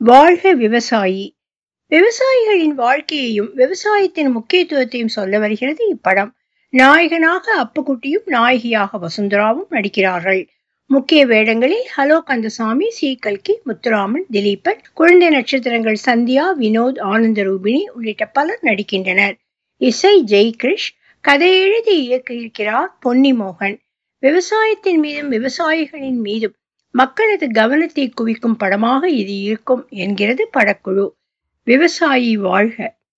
வாழ்க விவசாயி விவசாயிகளின் வாழ்க்கையையும் விவசாயத்தின் முக்கியத்துவத்தையும் சொல்ல வருகிறது இப்படம் நாயகனாக அப்புக்குட்டியும் நாயகியாக வசுந்தராவும் நடிக்கிறார்கள் முக்கிய வேடங்களில் ஹலோ கந்தசாமி சி கல்கி முத்துராமன் திலீபன் குழந்தை நட்சத்திரங்கள் சந்தியா வினோத் ஆனந்த ரூபிணி உள்ளிட்ட பலர் நடிக்கின்றனர் இசை ஜெய் கிரிஷ் கதை எழுதி இயக்கியிருக்கிறார் பொன்னி மோகன் விவசாயத்தின் மீதும் விவசாயிகளின் மீதும் மக்களது கவனத்தை குவிக்கும் படமாக இது இருக்கும் என்கிறது படக்குழு விவசாயி வாழ்க